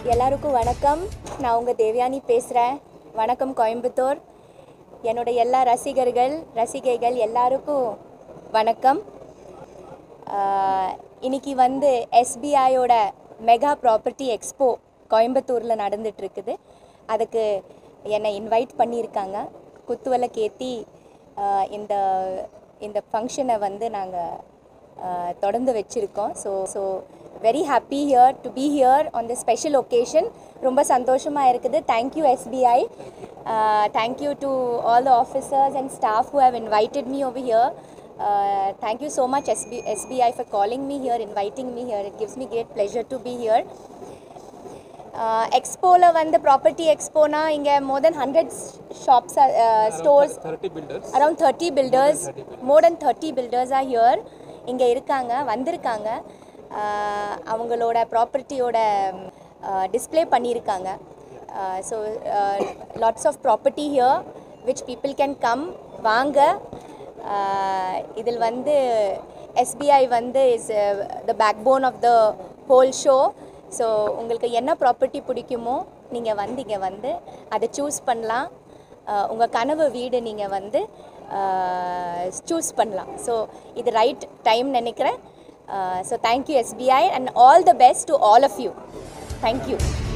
எல்லாருக்கும் வணக்கம் நான் உங்கள் தேவயானி பேசுகிறேன் வணக்கம் கோயம்புத்தூர் என்னோட எல்லா ரசிகர்கள் ரசிகைகள் எல்லாருக்கும் வணக்கம் ஆஹ், இன்னைக்கு வந்து எஸ்பிஐயோட மெகா ப்ராப்பர்ட்டி எக்ஸ்போ கோயம்புத்தூரில் நடந்துட்டுருக்குது அதுக்கு என்னை இன்வைட் பண்ணியிருக்காங்க குத்துவிளக்கேத்தி ஆஹ், இந்த இந்த ஃபங்க்ஷனை வந்து நாங்கள் தொடர்ந்து வச்சுருக்கோம் so so very happy here to be here on the special occasion ரொம்ப சந்தோஷமாக இருக்குது thank you SBI thank you to all the officers and staff who have invited me over here thank you so much SP SBI for calling me here inviting me here it gives me great pleasure to be here எக்ஸ்போவில் வந்து property எக்ஸ்போனா இங்கே more then hundred shops stores 30 builders. Around thirty builders more then thirty builders are here இங்கே இருக்காங்க வந்திருக்காங்க ஆஹ் அவங்களோட ப்ராப்பர்ட்டியோட டிஸ்ப்ளே பண்ணியிருக்காங்க so lots of property here which people can come வாங்க ஆஹ் இதில் வந்து எஸ்பிஐ வந்து is the backbone of the whole show so உங்களுக்கு என்ன ப்ராப்பர்ட்டி பிடிக்குமோ நீங்கள் வந்து இங்கே வந்து அதை சூஸ் பண்ணலாம் உங்கள் கனவு வீடு நீங்கள் வந்து சூஸ் பண்ணலாம் ஸோ இது ரைட் டைம் நினைக்கிறேன் so thank you SBI and all the best to all of you thank you